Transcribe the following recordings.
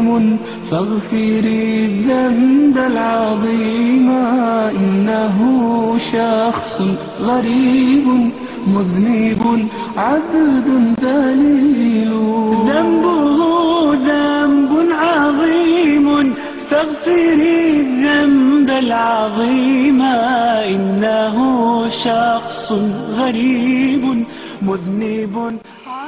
غريب فاغفري الذنب العظيم إنه شخص غريب مذنب عبد ذليل ذنبه ذنب عظيم فاغفري الذنب العظيم إنه شخص غريب مذنب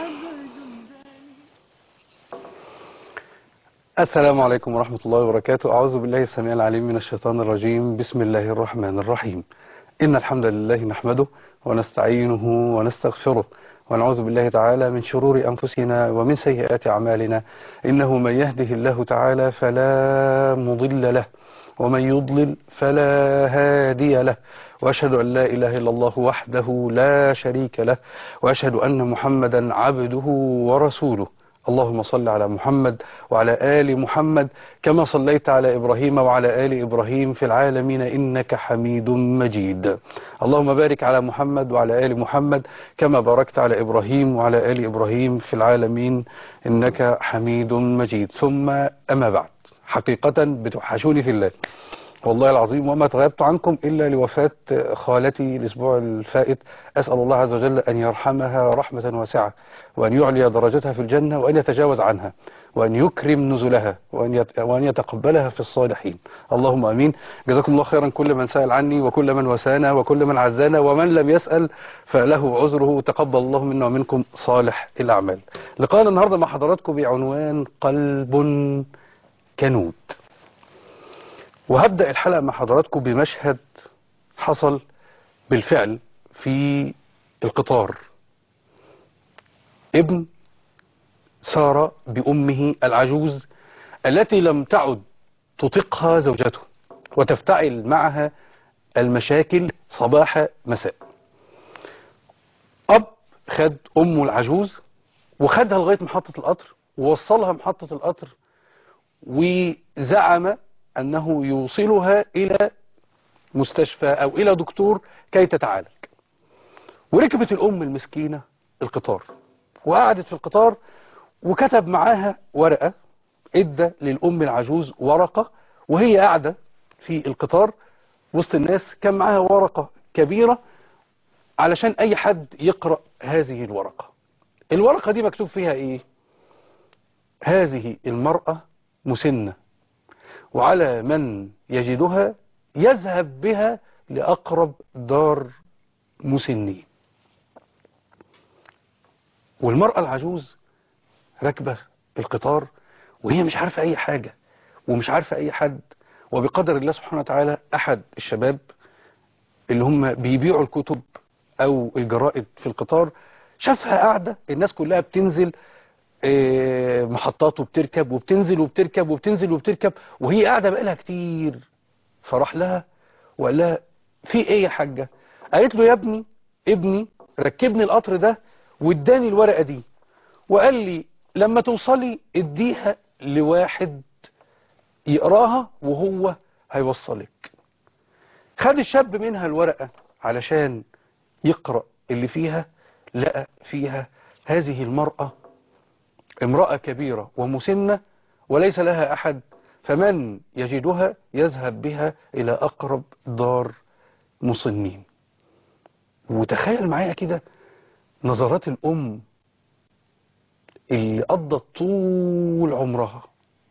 السلام عليكم ورحمة الله وبركاته أعوذ بالله السميع العليم من الشيطان الرجيم بسم الله الرحمن الرحيم إن الحمد لله نحمده ونستعينه ونستغفره ونعوذ بالله تعالى من شرور أنفسنا ومن سيئات أعمالنا إنه من يهده الله تعالى فلا مضل له ومن يضلل فلا هادي له وأشهد أن لا إله إلا الله وحده لا شريك له وأشهد أن محمدا عبده ورسوله اللهم صل على محمد وعلى آل محمد كما صليت على إبراهيم وعلى آل إبراهيم في العالمين إنك حميد مجيد اللهم بارك على محمد وعلى آل محمد كما باركت على إبراهيم وعلى آل إبراهيم في العالمين إنك حميد مجيد ثم أما بعد حقيقة بتوحشوني في الله والله العظيم وما تغيبت عنكم إلا لوفاة خالتي الأسبوع الفائت أسأل الله عز وجل أن يرحمها رحمة واسعة وأن يعلي درجتها في الجنة وأن يتجاوز عنها وأن يكرم نزلها وأن وأن يتقبلها في الصالحين اللهم أمين جزاكم الله خيرا كل من سأل عني وكل من وسانا وكل من عزانا ومن لم يسأل فله عذره تقبل الله منا ومنكم صالح الأعمال لقاءنا النهاردة مع حضراتكم بعنوان قلب كنود وهبدأ الحلقة مع حضراتكم بمشهد حصل بالفعل في القطار ابن سار بأمه العجوز التي لم تعد تطيقها زوجته وتفتعل معها المشاكل صباح مساء أب خد أمه العجوز وخدها لغاية محطة القطر ووصلها محطة القطر وزعم أنه يوصلها إلى مستشفى أو إلى دكتور كي تتعالج وركبت الأم المسكينة القطار وقعدت في القطار وكتب معاها ورقة ادى للأم العجوز ورقة وهي قاعدة في القطار وسط الناس كان معاها ورقة كبيرة علشان أي حد يقرأ هذه الورقة الورقة دي مكتوب فيها إيه هذه المرأة مسنة وعلى من يجدها يذهب بها لأقرب دار مسنين والمرأة العجوز راكبة القطار وهي مش عارفة أي حاجة ومش عارفة أي حد وبقدر الله سبحانه وتعالى أحد الشباب اللي هم بيبيعوا الكتب أو الجرائد في القطار شافها قاعدة الناس كلها بتنزل محطات وبتركب وبتنزل وبتركب وبتنزل وبتركب وهي قاعدة بقالها كتير فراح لها وقال لها في ايه يا حاجة قالت له يا ابني ابني ركبني القطر ده واداني الورقة دي وقال لي لما توصلي اديها لواحد يقراها وهو هيوصلك خد الشاب منها الورقة علشان يقرأ اللي فيها لقى فيها هذه المرأة امرأة كبيرة ومسنة وليس لها أحد فمن يجدها يذهب بها إلى أقرب دار مسنين وتخيل معايا كده نظرات الأم اللي قضت طول عمرها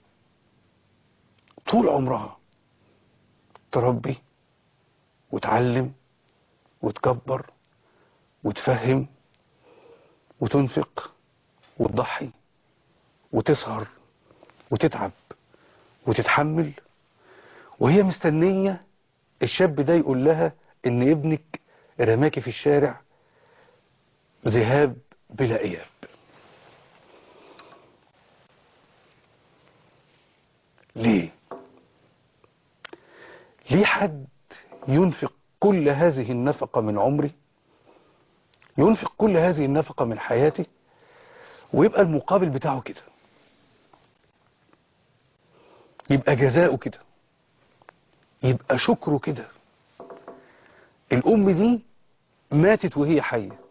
طول عمرها تربي وتعلم وتكبر وتفهم وتنفق وتضحي وتسهر وتتعب وتتحمل وهي مستنية الشاب ده يقول لها ان ابنك رماكي في الشارع ذهاب بلا اياب ليه ليه حد ينفق كل هذه النفقة من عمري ينفق كل هذه النفقة من حياتي ويبقى المقابل بتاعه كده يبقى جزاؤه كده يبقى شكره كده الأم دي ماتت وهي حية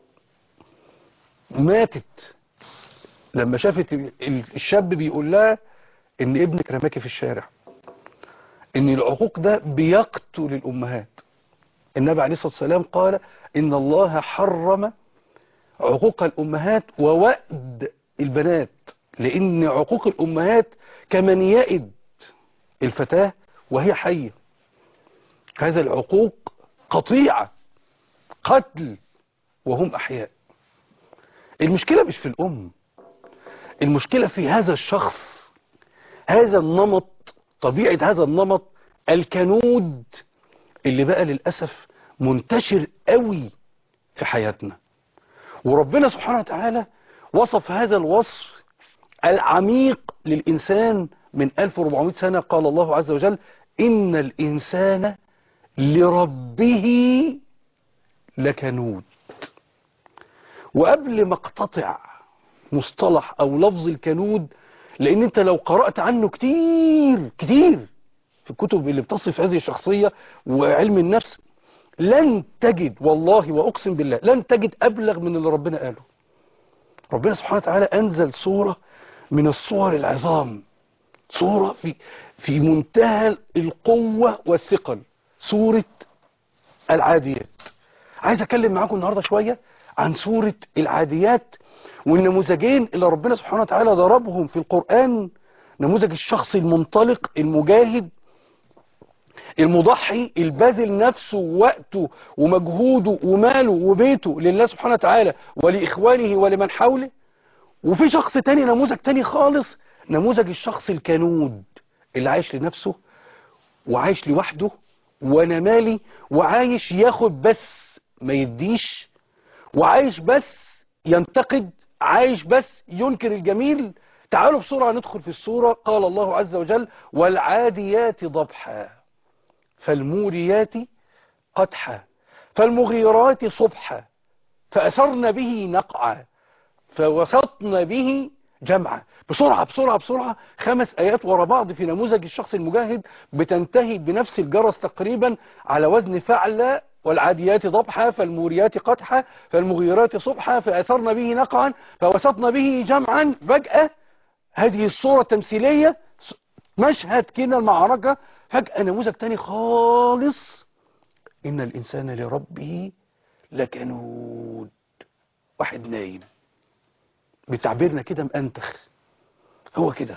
ماتت لما شافت ال- ال- الشاب بيقول لها ان ابنك رماكي في الشارع ان العقوق ده بيقتل الامهات النبي عليه الصلاة والسلام قال ان الله حرم عقوق الامهات ووأد البنات لان عقوق الامهات كمن يئد الفتاة وهي حية هذا العقوق قطيعة قتل وهم أحياء المشكلة مش في الأم المشكلة في هذا الشخص هذا النمط طبيعة هذا النمط الكنود اللي بقى للأسف منتشر قوي في حياتنا وربنا سبحانه وتعالى وصف هذا الوصف العميق للإنسان من 1400 سنة قال الله عز وجل إن الإنسان لربه لكنود وقبل ما اقتطع مصطلح او لفظ الكنود لان انت لو قرأت عنه كتير كتير في الكتب اللي بتصف هذه الشخصية وعلم النفس لن تجد والله واقسم بالله لن تجد ابلغ من اللي ربنا قاله ربنا سبحانه وتعالى انزل صورة من الصور العظام صورة في في منتهى القوة والثقل سورة العاديات عايز اتكلم معاكم النهاردة شوية عن سورة العاديات والنموذجين اللي ربنا سبحانه وتعالى ضربهم في القرآن نموذج الشخص المنطلق المجاهد المضحي الباذل نفسه ووقته ومجهوده وماله وبيته لله سبحانه وتعالى ولإخوانه ولمن حوله وفي شخص تاني نموذج تاني خالص نموذج الشخص الكنود اللي عايش لنفسه وعايش لوحده وانا مالي وعايش ياخد بس ما يديش وعايش بس ينتقد عايش بس ينكر الجميل تعالوا بسرعة ندخل في السورة قال الله عز وجل والعاديات ضبحا فالموريات قدحا فالمغيرات صبحا فأثرن به نقعا فوسطن به جمعا بسرعة بسرعة بسرعة خمس آيات ورا بعض في نموذج الشخص المجاهد بتنتهي بنفس الجرس تقريبا على وزن فعل والعاديات ضبحا فالموريات قدحا فالمغيرات صبحا فأثرن به نقعا فوسطن به جمعا فجأة هذه الصورة التمثيلية مشهد كده المعركة فجأة نموذج تاني خالص إن الإنسان لربه لكنود واحد نايم بتعبيرنا كده مأنتخ هو كده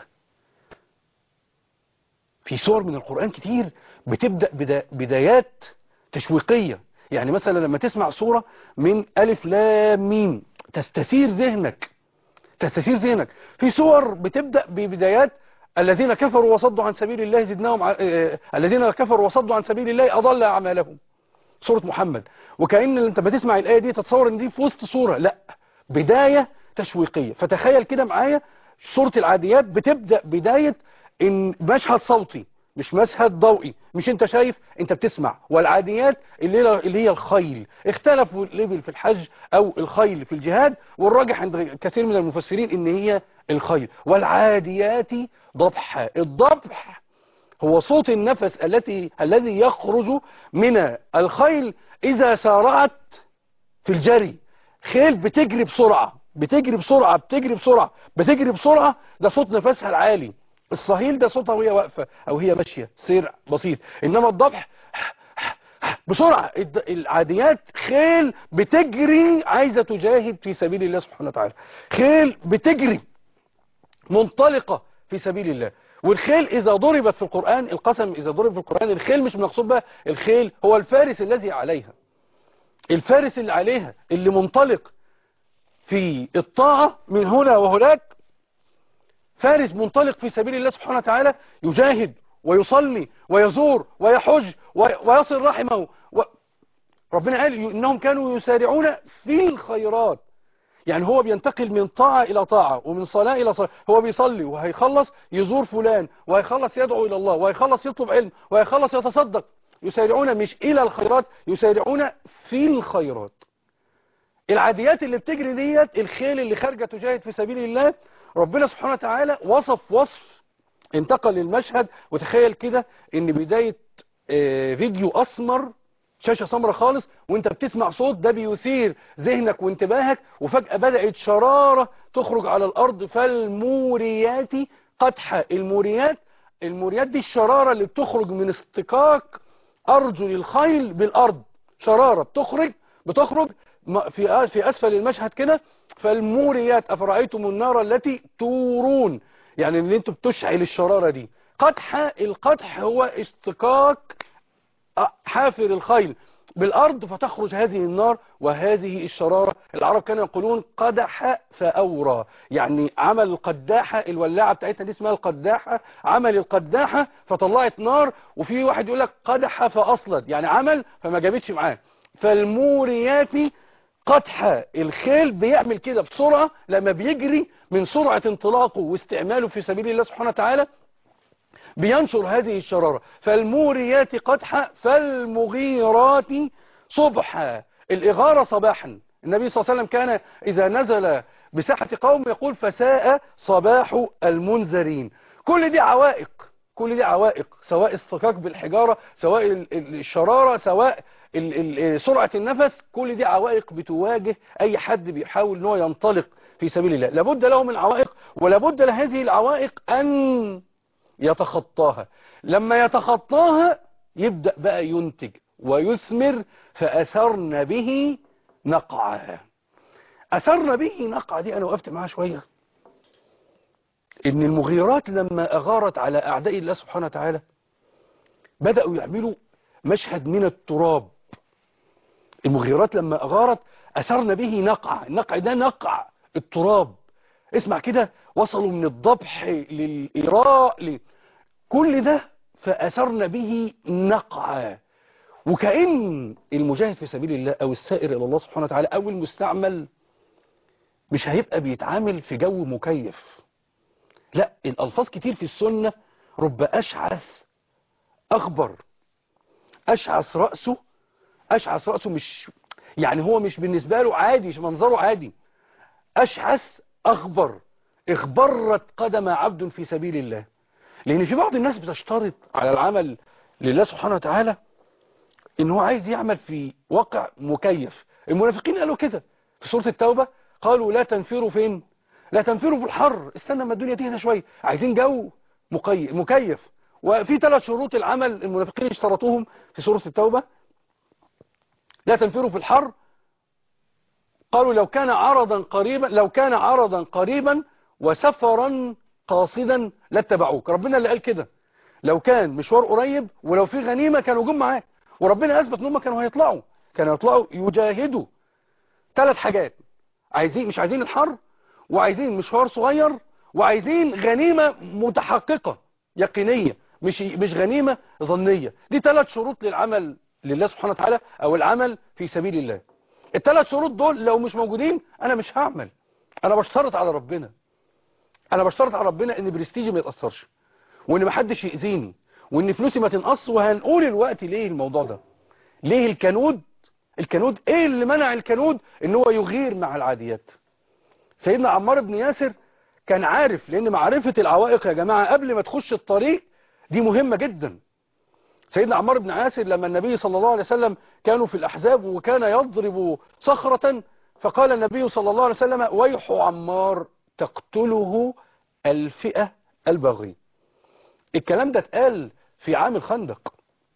في صور من القرآن كتير بتبدأ بدا بدايات تشويقية يعني مثلا لما تسمع صورة من ألف لام ميم تستثير ذهنك تستثير ذهنك في صور بتبدأ ببدايات الذين كفروا وصدوا عن سبيل الله زدناهم ع... آه... الذين كفروا وصدوا عن سبيل الله أضل أعمالهم سورة محمد وكأن انت بتسمع الآية دي تتصور ان دي في وسط صورة لا بداية تشويقية فتخيل كده معايا سورة العاديات بتبدأ بداية ان مشهد صوتي مش مشهد ضوئي مش انت شايف انت بتسمع والعاديات اللي, اللي هي الخيل اختلفوا الابل في الحج او الخيل في الجهاد والراجح عند كثير من المفسرين ان هي الخيل والعاديات ضبحا الضبح هو صوت النفس التي الذي يخرج من الخيل اذا سارعت في الجري خيل بتجري بسرعة بتجري بسرعة بتجري بسرعة بتجري بسرعة ده صوت نفسها العالي الصهيل ده صوتها وهي واقفة او هي ماشية سير بسيط انما الضبح بسرعة العاديات خيل بتجري عايزة تجاهد في سبيل الله سبحانه وتعالى خيل بتجري منطلقة في سبيل الله والخيل إذا ضربت في القرآن القسم إذا ضرب في القرآن الخيل مش مقصود بها الخيل هو الفارس الذي عليها الفارس اللي عليها اللي منطلق في الطاعة من هنا وهناك فارس منطلق في سبيل الله سبحانه وتعالى يجاهد ويصلي ويزور ويحج ويصل رحمه و... ربنا قال إنهم كانوا يسارعون في الخيرات يعني هو بينتقل من طاعة إلى طاعة ومن صلاة إلى صلاة هو بيصلي وهيخلص يزور فلان وهيخلص يدعو إلى الله وهيخلص يطلب علم وهيخلص يتصدق يسارعون مش إلى الخيرات يسارعون في الخيرات العاديات اللي بتجري ديت الخيل اللي خارجة تجاهد في سبيل الله ربنا سبحانه وتعالى وصف وصف انتقل للمشهد وتخيل كده ان بداية فيديو اسمر شاشة سمرة خالص وانت بتسمع صوت ده بيثير ذهنك وانتباهك وفجأة بدأت شرارة تخرج على الارض فالموريات قدح الموريات الموريات دي الشرارة اللي بتخرج من اصطكاك أرجل الخيل بالأرض شرارة بتخرج بتخرج م- في في أسفل المشهد كده فالموريات أفرأيتم النار التي تورون يعني اللي انتوا بتشعل الشرارة دي قدح القدح هو اصطكاك حافر الخيل بالأرض فتخرج هذه النار وهذه الشرارة العرب كانوا يقولون قدح فأورى يعني عمل القداحة الولاعة بتاعتنا دي اسمها القداحة عمل القداحة فطلعت نار وفي واحد يقول لك قدح فأصلد يعني عمل فما جابتش معاه فالموريات قدح الخيل بيعمل كده بسرعة لما بيجري من سرعة انطلاقه واستعماله في سبيل الله سبحانه وتعالى بينشر هذه الشرارة فالموريات قدحا فالمغيرات صبحا الإغارة صباحا النبي صلى الله عليه وسلم كان إذا نزل بساحة قوم يقول فساء صباح المنذرين كل دي عوائق كل دي عوائق سواء اصطكاك بالحجارة سواء ال- ال- الشرارة سواء ال- ال- سرعة النفس كل دي عوائق بتواجه أي حد بيحاول ان هو ينطلق في سبيل الله لابد له من عوائق ولابد لهذه العوائق أن يتخطاها لما يتخطاها يبدأ بقى ينتج ويثمر فأثرن به نقعا أثرن به نقعا دي أنا وقفت معاها شوية إن المغيرات لما أغارت على أعداء الله سبحانه وتعالى بدأوا يعملوا مشهد من التراب المغيرات لما أغارت أثرن به نقع النقع ده نقع التراب اسمع كده وصلوا من الضبح للإراء ل... كل ده فأثرن به نقعا وكأن المجاهد في سبيل الله أو السائر إلى الله سبحانه وتعالى أو المستعمل مش هيبقى بيتعامل في جو مكيف لا الألفاظ كتير في السنة رب أشعث أخبر أشعث رأسه أشعث رأسه مش يعني هو مش بالنسبة له عادي مش منظره عادي أشعث أخبر اخبرت قدم عبد في سبيل الله لأن في بعض الناس بتشترط على العمل لله سبحانه وتعالى إن هو عايز يعمل في واقع مكيف المنافقين قالوا كده في سورة التوبة قالوا لا تنفروا فين لا تنفروا في الحر استنى ما الدنيا تهدى شوية عايزين جو مكيف, مكيف وفي ثلاث شروط العمل المنافقين اشترطوهم في سورة التوبة لا تنفروا في الحر قالوا لو كان عرضا قريبا لو كان عرضا قريبا وسفرا قاصدا لاتبعوك ربنا اللي قال كده لو كان مشوار قريب ولو في غنيمة كانوا جم معاه وربنا اثبت ان هم كانوا هيطلعوا كانوا يطلعوا يجاهدوا ثلاث حاجات عايزين مش عايزين الحر وعايزين مشوار صغير وعايزين غنيمة متحققة يقينية مش مش غنيمة ظنية دي ثلاث شروط للعمل لله سبحانه وتعالى او العمل في سبيل الله الثلاث شروط دول لو مش موجودين انا مش هعمل انا بشترط على ربنا انا بشترط على ربنا ان برستيجي ما يتاثرش وان ما حدش ياذيني وان فلوسي ما تنقص وهنقول الوقت ليه الموضوع ده ليه الكنود الكنود ايه اللي منع الكنود ان هو يغير مع العاديات سيدنا عمار بن ياسر كان عارف لان معرفة العوائق يا جماعة قبل ما تخش الطريق دي مهمة جدا سيدنا عمار بن ياسر لما النبي صلى الله عليه وسلم كانوا في الأحزاب وكان يضرب صخرة فقال النبي صلى الله عليه وسلم ويح عمار تقتله الفئة البغي الكلام ده اتقال في عام الخندق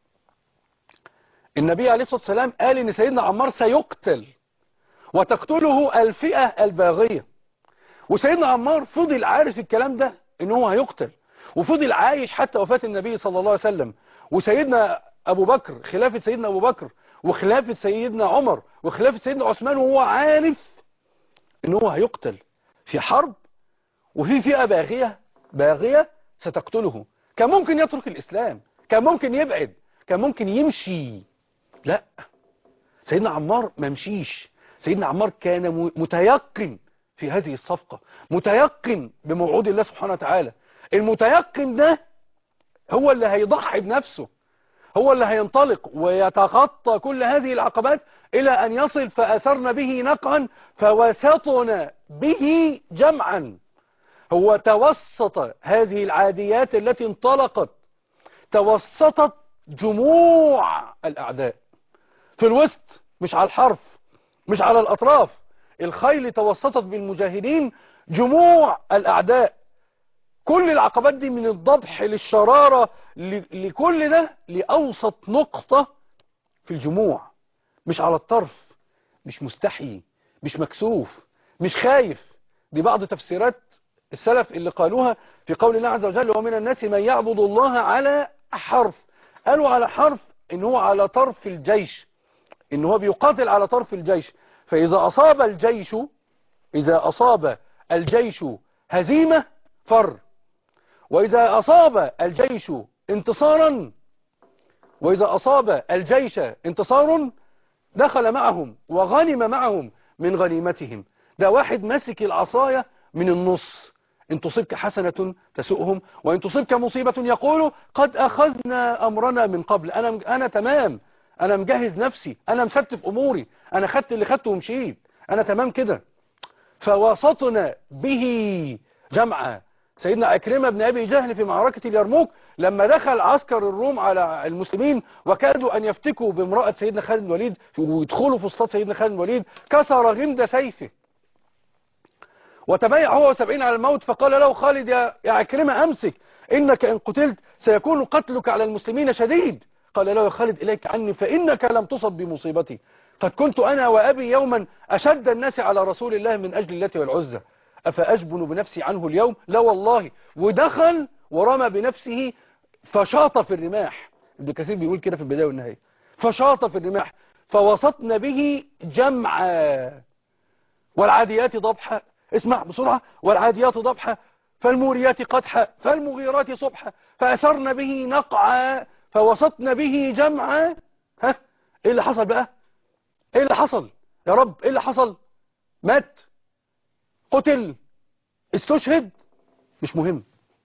النبي عليه الصلاة والسلام قال ان سيدنا عمار سيقتل وتقتله الفئة الباغية وسيدنا عمار فضل عارف الكلام ده ان هو هيقتل وفضل عايش حتى وفاة النبي صلى الله عليه وسلم وسيدنا ابو بكر خلافة سيدنا ابو بكر وخلافة سيدنا عمر وخلافة سيدنا عثمان وهو عارف ان هو هيقتل في حرب وفي فئة باغية باغية ستقتله كان ممكن يترك الاسلام كان ممكن يبعد كان ممكن يمشي لا سيدنا عمار ما مشيش سيدنا عمار كان متيقن في هذه الصفقة متيقن بموعود الله سبحانه وتعالى المتيقن ده هو اللي هيضحي بنفسه هو اللي هينطلق ويتخطى كل هذه العقبات إلى أن يصل فأثرن به نقعا فوسطنا به جمعا هو توسط هذه العاديات التي انطلقت توسطت جموع الأعداء في الوسط مش على الحرف مش على الأطراف الخيل توسطت بالمجاهدين جموع الأعداء كل العقبات دي من الضبح للشرارة ل- لكل ده لأوسط نقطة في الجموع مش على الطرف مش مستحي مش مكسوف مش خايف دي بعض تفسيرات السلف اللي قالوها في قول الله عز وجل ومن الناس من يعبد الله على حرف قالوا على حرف ان هو على طرف الجيش ان هو بيقاتل على طرف الجيش فإذا أصاب الجيش إذا أصاب الجيش هزيمة فر وإذا أصاب الجيش انتصارا وإذا أصاب الجيش انتصار دخل معهم وغنم معهم من غنيمتهم ده واحد ماسك العصاية من النص إن تصبك حسنة تسؤهم وإن تصبك مصيبة يقول قد أخذنا أمرنا من قبل أنا, أنا تمام أنا مجهز نفسي أنا مستف أموري أنا خدت اللي خدته ومشيت أنا تمام كده فوسطنا به جمعا سيدنا عكرمة بن أبي جهل في معركة اليرموك لما دخل عسكر الروم على المسلمين وكادوا أن يفتكوا بامرأة سيدنا خالد بن الوليد ويدخلوا في اسطاد سيدنا خالد بن الوليد كسر غمد سيفه وتبايع هو وسبعين على الموت فقال له خالد يا, يا عكرمة أمسك إنك إن قتلت سيكون قتلك على المسلمين شديد قال له يا خالد إليك عني فإنك لم تصب بمصيبتي قد كنت أنا وأبي يوما أشد الناس على رسول الله من أجل اللات والعزة أفأجبن بنفسي عنه اليوم لا والله ودخل ورمى بنفسه فشاط في الرماح ابن كثير بيقول كده في البداية والنهاية فشاط في الرماح فوسطنا به جمعا والعاديات ضبحا اسمع بسرعة والعاديات ضبحا فالموريات قدحا فالمغيرات صبحا فأسرن به نقعا فوسطنا به جمعا ها ايه اللي حصل بقى ايه اللي حصل يا رب ايه اللي حصل مات قتل استشهد مش مهم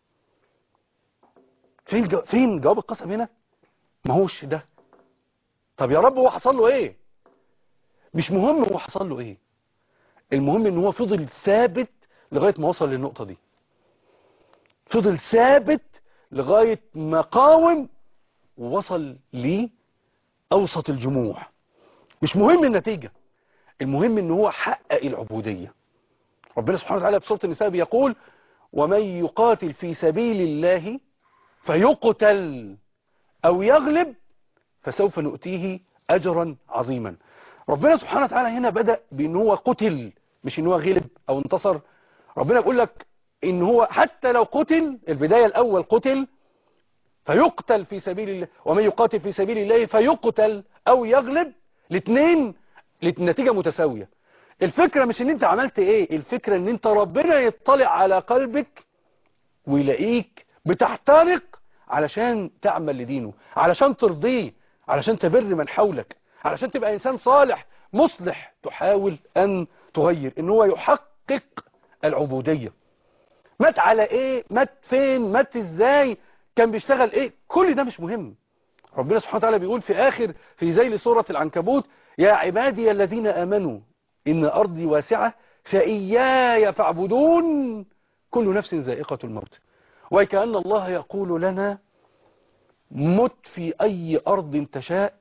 فين جو... فين جواب القسم هنا ما هوش ده طب يا رب هو حصل له ايه مش مهم هو حصل له ايه المهم ان هو فضل ثابت لغاية ما وصل للنقطة دي فضل ثابت لغاية ما قاوم ووصل لي اوسط الجموع مش مهم النتيجة المهم ان هو حقق العبودية ربنا سبحانه وتعالى في سورة النساء بيقول ومن يقاتل في سبيل الله فيقتل او يغلب فسوف نؤتيه اجرا عظيما ربنا سبحانه وتعالى هنا بدأ بان هو قتل مش ان هو غلب او انتصر ربنا بيقول لك ان هو حتى لو قتل البداية الاول قتل فيقتل في سبيل الله ومن يقاتل في سبيل الله فيقتل او يغلب الاثنين النتيجة متساوية الفكرة مش ان انت عملت ايه الفكرة ان انت ربنا يطلع على قلبك ويلاقيك بتحترق علشان تعمل لدينه علشان ترضيه علشان تبر من حولك علشان تبقى انسان صالح مصلح تحاول ان تغير ان هو يحقق العبودية مات على ايه مات فين مات ازاي كان بيشتغل ايه كل ده مش مهم ربنا سبحانه وتعالى بيقول في آخر في ذيل سورة العنكبوت يا عبادي الذين آمنوا إن أرضي واسعة فإياي فاعبدون كل نفس ذائقة الموت وكأن الله يقول لنا مت في أي أرض تشاء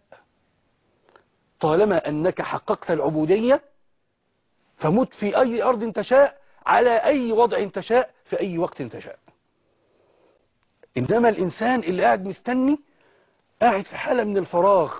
طالما أنك حققت العبودية فمت في أي أرض تشاء على أي وضع تشاء في أي وقت تشاء إنما الإنسان اللي قاعد مستني قاعد في حالة من الفراغ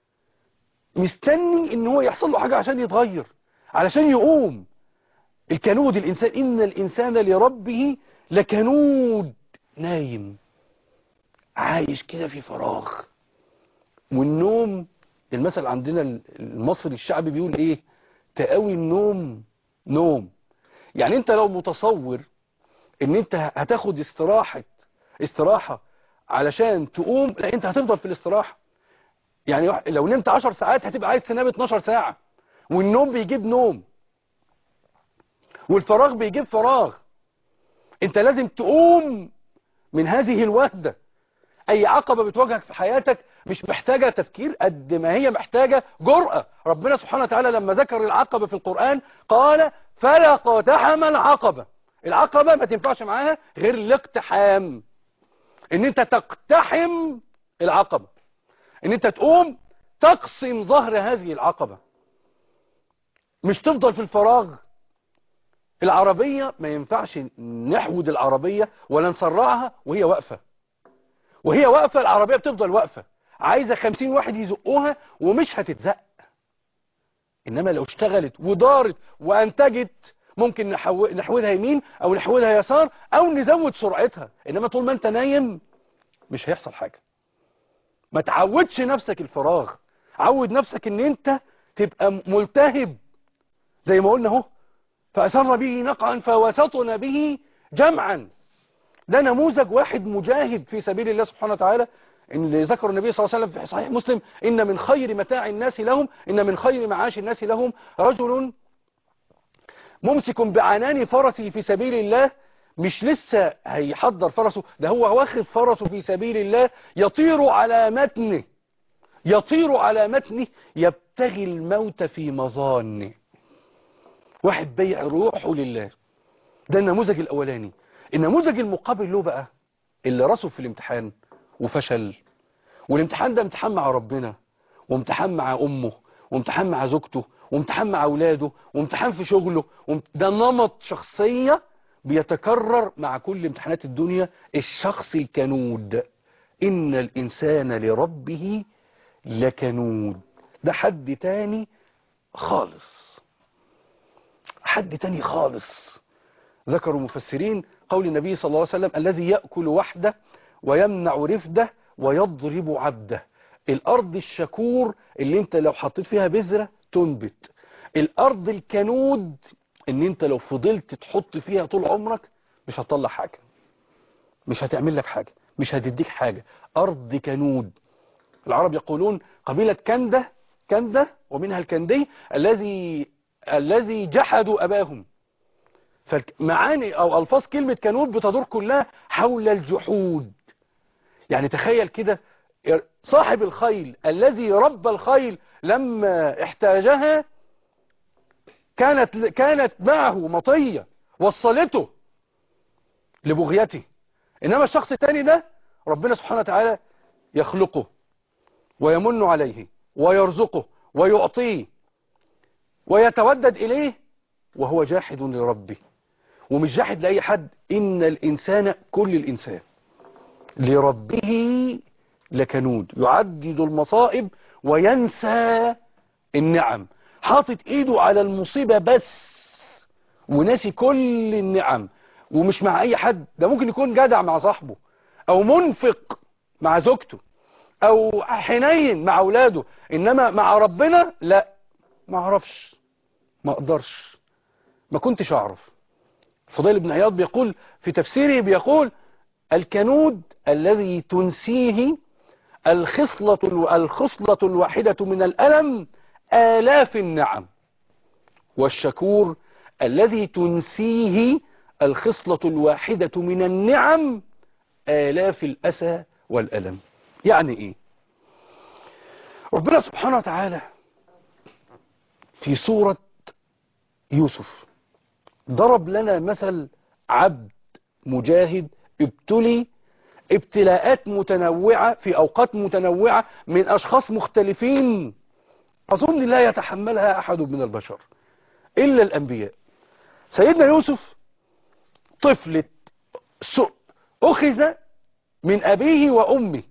مستني ان هو يحصل له حاجة عشان يتغير علشان يقوم الكنود الإنسان إن الإنسان لربه لكنود نايم عايش كده في فراغ والنوم المثل عندنا المصري الشعبي بيقول ايه تقوي النوم نوم يعني انت لو متصور ان انت هتاخد استراحة استراحة علشان تقوم لا انت هتفضل في الاستراحة يعني لو نمت 10 ساعات هتبقى عايز تنام 12 ساعة والنوم بيجيب نوم والفراغ بيجيب فراغ انت لازم تقوم من هذه الوهدة اي عقبة بتواجهك في حياتك مش محتاجة تفكير قد ما هي محتاجة جرأة ربنا سبحانه وتعالى لما ذكر العقبة في القرآن قال فلا قاتحم العقبة العقبة ما تنفعش معاها غير الاقتحام ان انت تقتحم العقبة ان انت تقوم تقسم ظهر هذه العقبة مش تفضل في الفراغ العربية ما ينفعش نحود العربية ولا نسرعها وهي واقفة وهي واقفة العربية بتفضل واقفة عايزة خمسين واحد يزقوها ومش هتتزق إنما لو اشتغلت ودارت وأنتجت ممكن نحو... نحودها يمين أو نحودها يسار أو نزود سرعتها إنما طول ما أنت نايم مش هيحصل حاجة ما تعودش نفسك الفراغ عود نفسك ان انت تبقى ملتهب زي ما قلنا اهو فأسر به نقعا فوسطنا به جمعا ده نموذج واحد مجاهد في سبيل الله سبحانه وتعالى إن اللي ذكر النبي صلى الله عليه وسلم في صحيح مسلم إن من خير متاع الناس لهم إن من خير معاش الناس لهم رجل ممسك بعنان فرسه في سبيل الله مش لسه هيحضر فرسه ده هو واخد فرسه في سبيل الله يطير على متنه يطير على متنه يبتغي الموت في مظانه واحد بيع روحه لله ده النموذج الأولاني النموذج المقابل له بقى اللي رسب في الامتحان وفشل والامتحان ده امتحان مع ربنا وامتحان مع أمه وامتحان مع زوجته وامتحان مع أولاده وامتحان في شغله ده نمط شخصية بيتكرر مع كل امتحانات الدنيا الشخص الكنود إن الإنسان لربه لكنود ده حد تاني خالص حد تاني خالص ذكروا المفسرين قول النبي صلى الله عليه وسلم الذي يأكل وحده ويمنع رفده ويضرب عبده الأرض الشكور اللي انت لو حطيت فيها بذرة تنبت الأرض الكنود ان انت لو فضلت تحط فيها طول عمرك مش هتطلع حاجة مش هتعمل لك حاجة مش هتديك حاجة أرض كنود العرب يقولون قبيلة كندة كندة ومنها الكندي الذي الذي جحدوا أباهم فمعاني أو ألفاظ كلمة كنود بتدور كلها حول الجحود يعني تخيل كده صاحب الخيل الذي ربى الخيل لما احتاجها كانت كانت معه مطية وصلته لبغيته إنما الشخص الثاني ده ربنا سبحانه وتعالى يخلقه ويمن عليه ويرزقه ويعطيه ويتودد إليه وهو جاحد لربه ومش جاحد لأي حد إن الإنسان كل الإنسان لربه لكنود يعدد المصائب وينسى النعم حاطط ايده على المصيبة بس وناسي كل النعم ومش مع اي حد ده ممكن يكون جدع مع صاحبه او منفق مع زوجته او حنين مع اولاده انما مع ربنا لا ما اعرفش ما اقدرش ما كنتش اعرف فضيل بن عياض بيقول في تفسيره بيقول الكنود الذي تنسيه الخصلة الخصلة الواحدة من الألم آلاف النعم والشكور الذي تنسيه الخصلة الواحدة من النعم آلاف الأسى والألم يعني إيه ربنا سبحانه وتعالى في سورة يوسف ضرب لنا مثل عبد مجاهد ابتلي ابتلاءات متنوعة في أوقات متنوعة من أشخاص مختلفين أظن لا يتحملها أحد من البشر إلا الأنبياء سيدنا يوسف طفل أخذ من أبيه وأمه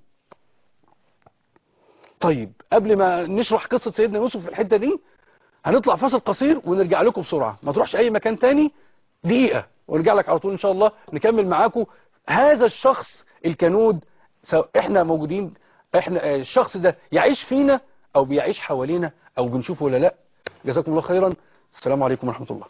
طيب قبل ما نشرح قصة سيدنا يوسف في الحتة دي هنطلع فاصل قصير ونرجع لكم بسرعة ما تروحش أي مكان تاني دقيقة ونرجع لك على طول إن شاء الله نكمل معاكم هذا الشخص الكنود احنا موجودين احنا الشخص ده يعيش فينا او بيعيش حوالينا او بنشوفه ولا لا جزاكم الله خيرا السلام عليكم ورحمة الله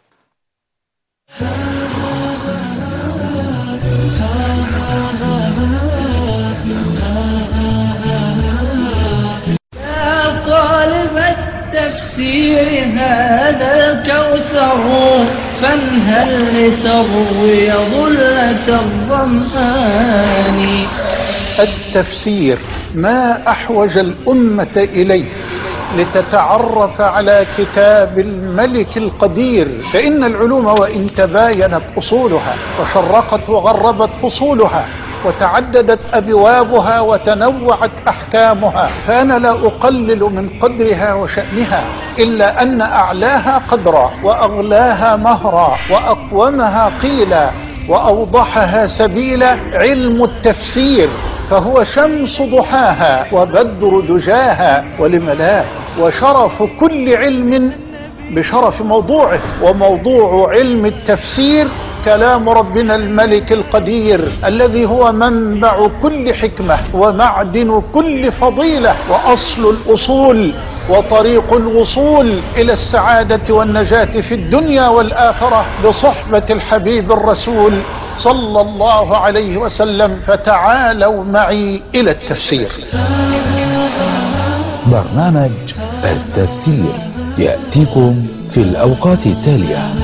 يا طالب التفسير هذا الكوثر فانهل لتروي ظلة الظمآن التفسير ما أحوج الأمة إليه لتتعرف على كتاب الملك القدير فإن العلوم وإن تباينت أصولها وشرقت وغربت فصولها وتعددت أبوابها وتنوعت أحكامها فأنا لا أقلل من قدرها وشأنها إلا أن أعلاها قدرا وأغلاها مهرا وأقومها قيلا وأوضحها سبيلا علم التفسير فهو شمس ضحاها وبدر دجاها ولملاه وشرف كل علم بشرف موضوعه وموضوع علم التفسير كلام ربنا الملك القدير الذي هو منبع كل حكمة ومعدن كل فضيلة وأصل الأصول وطريق الوصول إلى السعادة والنجاة في الدنيا والآخرة بصحبة الحبيب الرسول صلى الله عليه وسلم فتعالوا معي إلى التفسير برنامج التفسير يأتيكم في الأوقات التالية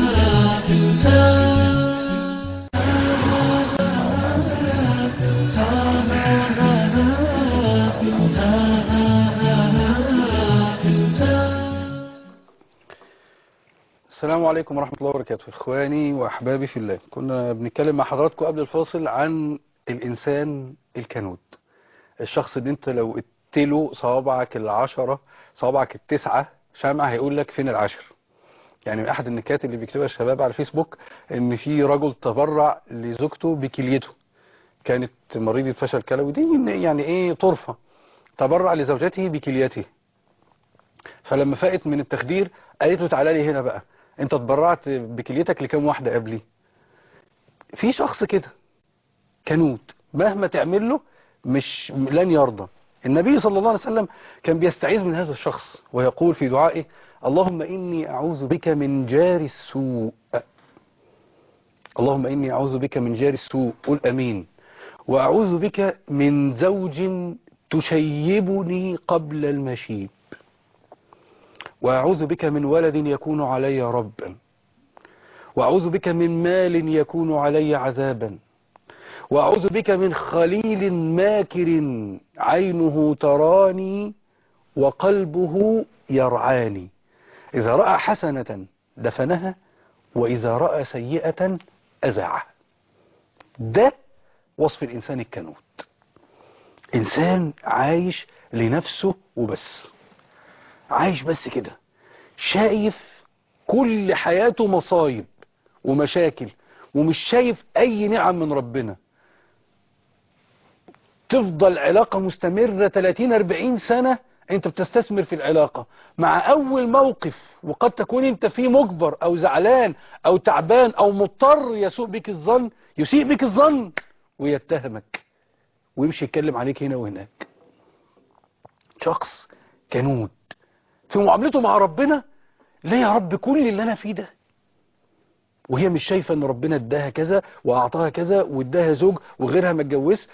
السلام عليكم ورحمة الله وبركاته إخواني وأحبابي في الله كنا بنتكلم مع حضراتكم قبل الفاصل عن الإنسان الكنود الشخص اللي انت لو قلتله صوابعك العشرة صوابعك التسعة شمع هيقول لك فين العشر يعني من أحد النكات اللي بيكتبها الشباب على الفيسبوك إن في رجل تبرع لزوجته بكليته كانت مريضة فشل كلوي دي يعني إيه طرفة تبرع لزوجته بكليته فلما فاقت من التخدير قالت له تعالى لي هنا بقى انت اتبرعت بكليتك لكام واحدة قبلي في شخص كده كنود مهما تعمل له مش لن يرضى النبي صلى الله عليه وسلم كان بيستعيذ من هذا الشخص ويقول في دعائه اللهم إني أعوذ بك من جار السوء اللهم إني أعوذ بك من جار السوء قل أمين وأعوذ بك من زوج تشيبني قبل المشيب وأعوذ بك من ولد يكون علي ربا وأعوذ بك من مال يكون علي عذابا وأعوذ بك من خليل ماكر عينه تراني وقلبه يرعاني إذا رأى حسنة دفنها وإذا رأى سيئة أزعها ده وصف الإنسان الكنود إنسان عايش لنفسه وبس عايش بس كده شايف كل حياته مصايب ومشاكل ومش شايف أي نعم من ربنا تفضل علاقة مستمرة 30-40 سنة انت بتستثمر في العلاقة مع اول موقف وقد تكون انت فيه مجبر او زعلان او تعبان او مضطر يسوء بك الظن يسيء بك الظن ويتهمك ويمشي يتكلم عليك هنا وهناك شخص كنود في معاملته مع ربنا ليه يا رب كل اللي انا فيه ده وهي مش شايفة ان ربنا اداها كذا واعطاها كذا واداها زوج وغيرها ما اتجوزش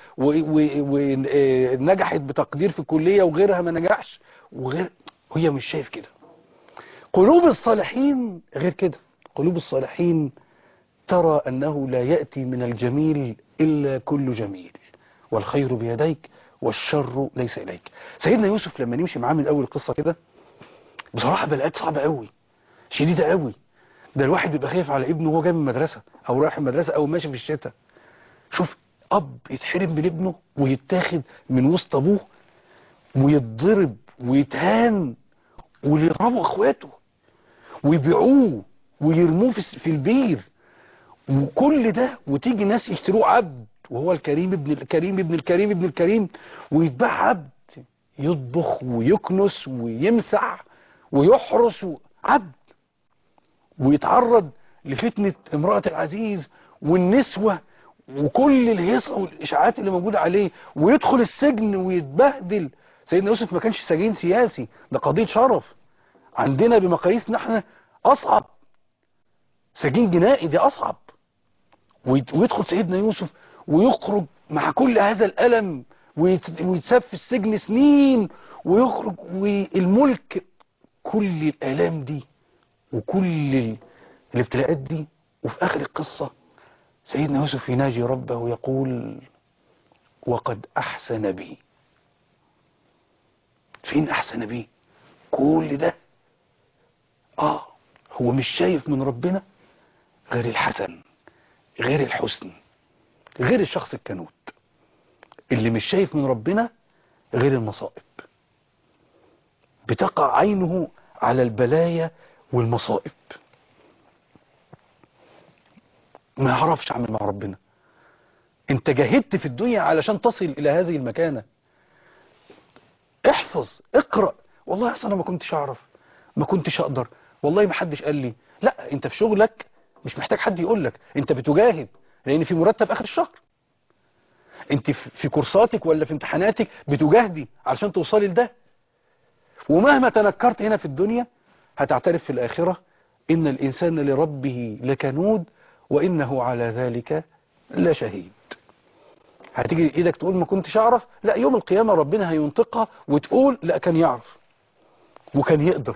ونجحت بتقدير في الكلية وغيرها ما نجحش وغير وهي مش شايف كده قلوب الصالحين غير كده قلوب الصالحين ترى انه لا يأتي من الجميل الا كل جميل والخير بيديك والشر ليس اليك سيدنا يوسف لما نمشي معاه من اول القصة كده بصراحة بلقات صعبة قوي شديدة قوي ده الواحد بيبقى خايف على ابنه وهو جاي من المدرسة او رايح المدرسة او ماشي في الشتاء شوف اب يتحرم من ابنه ويتاخد من وسط ابوه ويتضرب ويتهان ويضربوا اخواته ويبيعوه ويرموه في في البير وكل ده وتيجي ناس يشتروه عبد وهو الكريم ابن الكريم ابن الكريم ابن الكريم ويتباع عبد يطبخ ويكنس ويمسح ويحرس عبد ويتعرض لفتنة امرأة العزيز والنسوة وكل الهيصة والإشاعات اللي موجودة عليه ويدخل السجن ويتبهدل سيدنا يوسف ما كانش سجين سياسي ده قضية شرف عندنا بمقاييسنا احنا أصعب سجين جنائي دي أصعب ويدخل سيدنا يوسف ويخرج مع كل هذا الألم ويتساب في السجن سنين ويخرج والملك كل الآلام دي وكل الابتلاءات دي وفي آخر القصة سيدنا يوسف يناجي ربه ويقول وقد أحسن بي فين أحسن بي كل ده آه هو مش شايف من ربنا غير الحسن غير الحسن غير الشخص الكنوت اللي مش شايف من ربنا غير المصائب بتقع عينه على البلايا والمصائب ما يعرفش عمل مع ربنا انت جاهدت في الدنيا علشان تصل الى هذه المكانة احفظ اقرأ والله اصلا انا ما كنتش اعرف ما كنتش اقدر والله ما حدش قال لي لا انت في شغلك مش محتاج حد يقول لك انت بتجاهد لان في مرتب اخر الشهر انت في في كورساتك ولا في امتحاناتك بتجاهدي علشان توصلي لده ومهما تنكرت هنا في الدنيا هتعترف في الآخرة إن الإنسان لربه لكنود وإنه على ذلك لشهيد هتيجي إيدك تقول ما كنتش أعرف لا يوم القيامة ربنا هينطقها وتقول لا كان يعرف وكان يقدر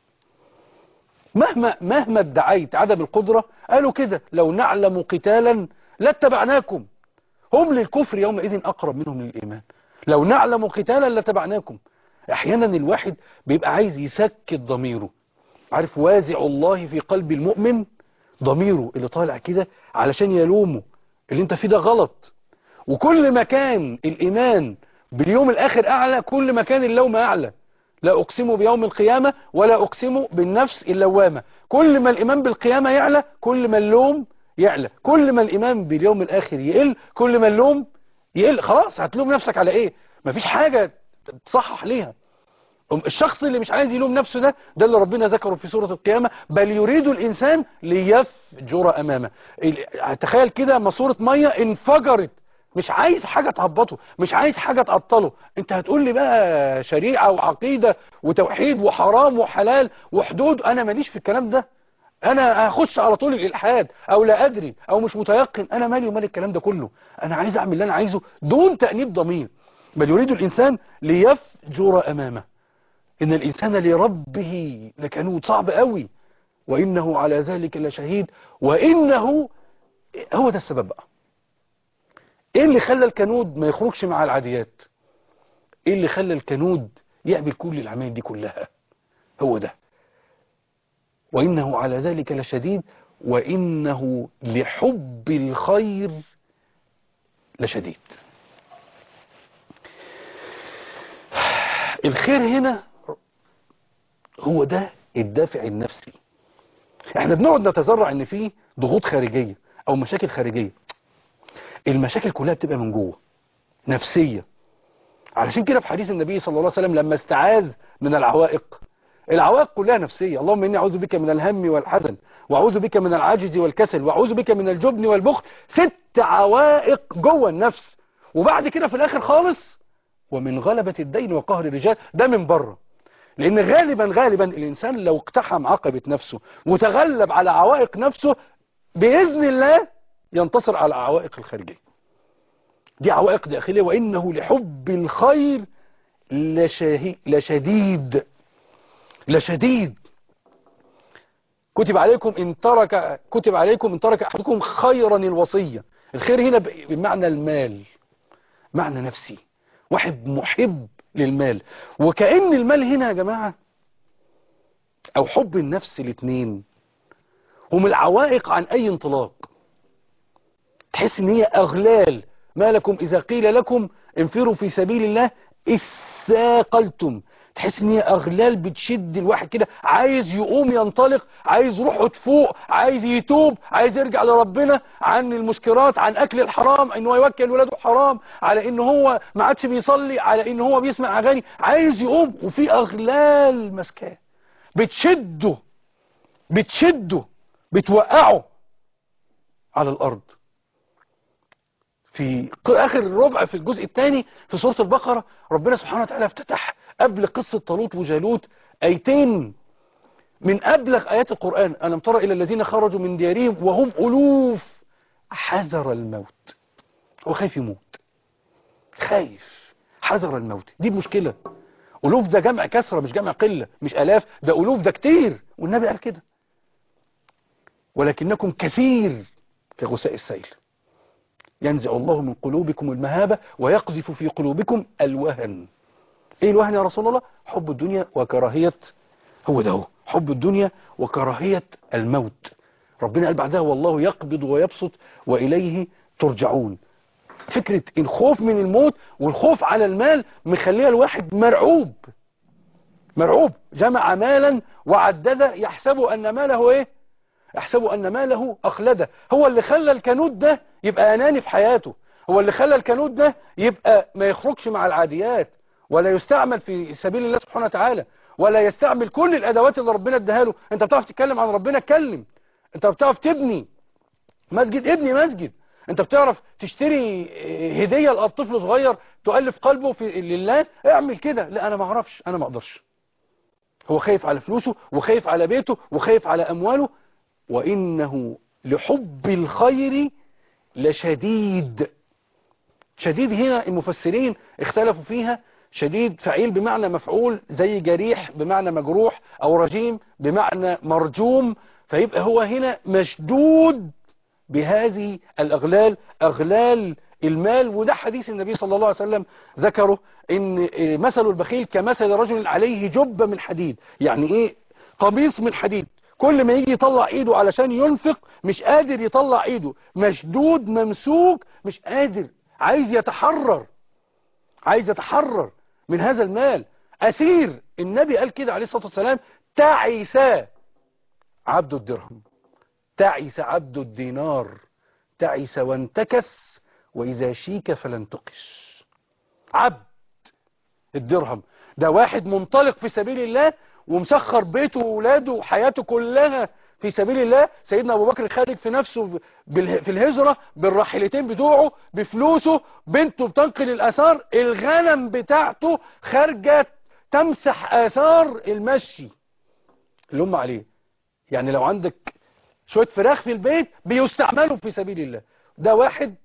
مهما مهما ادعيت عدم القدرة قالوا كده لو نعلم قتالا لاتبعناكم هم للكفر يومئذ أقرب منهم للإيمان لو نعلم قتالا لاتبعناكم احيانا الواحد بيبقى عايز يسكت ضميره عارف وازع الله في قلب المؤمن ضميره اللي طالع كده علشان يلومه اللي انت فيه ده غلط وكل ما كان الايمان باليوم الاخر اعلى كل ما كان اللوم اعلى لا اقسم بيوم القيامة ولا اقسم بالنفس اللوامة كل ما الايمان بالقيامة يعلى كل ما اللوم يعلى كل ما الايمان باليوم الاخر يقل كل ما اللوم يقل خلاص هتلوم نفسك على ايه مفيش حاجة تصحح ليها الشخص اللي مش عايز يلوم نفسه ده ده اللي ربنا ذكره في سورة القيامة بل يريد الإنسان ليفجر أمامه تخيل كده ماسورة مية انفجرت مش عايز حاجة تهبطه مش عايز حاجة تعطله انت هتقول لي بقى شريعة وعقيدة وتوحيد وحرام وحلال وحدود انا ماليش في الكلام ده انا هخش على طول الالحاد او لا ادري او مش متيقن انا مالي ومال الكلام ده كله انا عايز اعمل اللي انا عايزه دون تأنيب ضمير بل يريد الإنسان ليفجر أمامه إن الإنسان لربه لكنود صعب قوي وإنه على ذلك لشهيد وإنه هو ده السبب بقى إيه اللي خلى الكنود ما يخرجش مع العاديات إيه اللي خلى الكنود يعمل كل العمال دي كلها هو ده وإنه على ذلك لشديد وإنه لحب الخير لشديد الخير هنا هو ده الدافع النفسي احنا بنقعد نتذرع ان في ضغوط خارجية او مشاكل خارجية المشاكل كلها بتبقى من جوه نفسية علشان كده في حديث النبي صلى الله عليه وسلم لما استعاذ من العوائق العوائق كلها نفسية اللهم إني أعوذ بك من الهم والحزن وأعوذ بك من العجز والكسل وأعوذ بك من الجبن والبخل ست عوائق جوه النفس وبعد كده في الآخر خالص ومن غلبة الدين وقهر الرجال ده من بره لأن غالبا غالبا الإنسان لو اقتحم عقبة نفسه وتغلب على عوائق نفسه بإذن الله ينتصر على العوائق الخارجية دي عوائق داخلية وإنه لحب الخير لشهي لشديد لشديد كتب عليكم إن ترك كتب عليكم إن ترك أحدكم خيرا الوصية الخير هنا بمعنى المال معنى نفسي واحد محب للمال وكأن المال هنا يا جماعة أو حب النفس الاثنين هم العوائق عن أي انطلاق تحس ان هي أغلال ما لكم إذا قيل لكم انفروا في سبيل الله اثاقلتم تحس ان هي اغلال بتشد الواحد كده عايز يقوم ينطلق عايز روحه تفوق عايز يتوب عايز يرجع لربنا عن المسكرات عن اكل الحرام ان هو يوكل ولاده حرام على ان هو ما عادش بيصلي على ان هو بيسمع اغاني عايز يقوم وفي اغلال ماسكاه بتشده بتشده بتوقعه على الارض في اخر الربع في الجزء الثاني في سورة البقرة ربنا سبحانه وتعالى افتتح قبل قصة طالوت وجالوت ايتين من ابلغ ايات القرآن ألم ترى الى الذين خرجوا من ديارهم وهم الوف حذر الموت هو خايف يموت خايف حذر الموت دي مشكلة ألوف ده جمع كسرة مش جمع قلة مش ألاف ده ألوف ده كتير والنبي قال كده ولكنكم كثير كغساء السيل ينزع الله من قلوبكم المهابة ويقذف في قلوبكم الوهن ايه الوهن يا رسول الله حب الدنيا وكراهية هو ده هو حب الدنيا وكراهية الموت ربنا قال بعدها والله يقبض ويبسط وإليه ترجعون فكرة الخوف من الموت والخوف على المال مخليه الواحد مرعوب مرعوب جمع مالا وعدده يحسب أن ماله إيه يحسب أن ماله أخلده هو اللي خلى الكنود ده يبقى أناني في حياته هو اللي خلى الكنود ده يبقى ما يخرجش مع العاديات ولا يستعمل في سبيل الله سبحانه وتعالى ولا يستعمل كل الأدوات اللي ربنا اداها له انت بتعرف تتكلم عن ربنا اتكلم انت بتعرف تبني مسجد ابني مسجد انت بتعرف تشتري هدية لطفل صغير تؤلف قلبه في لله اعمل كده لا انا ما اعرفش انا ما اقدرش هو خايف على فلوسه وخايف على بيته وخايف على امواله وانه لحب الخير لشديد شديد هنا المفسرين اختلفوا فيها شديد فعيل بمعنى مفعول زي جريح بمعنى مجروح او رجيم بمعنى مرجوم فيبقى هو هنا مشدود بهذه الأغلال أغلال المال وده حديث النبي صلى الله عليه وسلم ذكره ان مثل البخيل كمثل رجل عليه جبة من حديد يعني ايه قميص من حديد كل ما يجي يطلع ايده علشان ينفق مش قادر يطلع ايده مشدود ممسوك مش قادر عايز يتحرر عايز يتحرر من هذا المال أسير النبي قال كده عليه الصلاة والسلام تعس عبد الدرهم تعس عبد الدينار تعس وانتكس وإذا شيك فلن تقش عبد الدرهم ده واحد منطلق في سبيل الله ومسخر بيته وولاده وحياته كلها في سبيل الله سيدنا أبو بكر خارج في نفسه في الهجرة بالراحلتين بتوعه بفلوسه بنته بتنقل الأثار الغنم بتاعته خارجة تمسح آثار المشي اللي هم عليه يعني لو عندك شوية فراخ في البيت بيستعملوا في سبيل الله ده واحد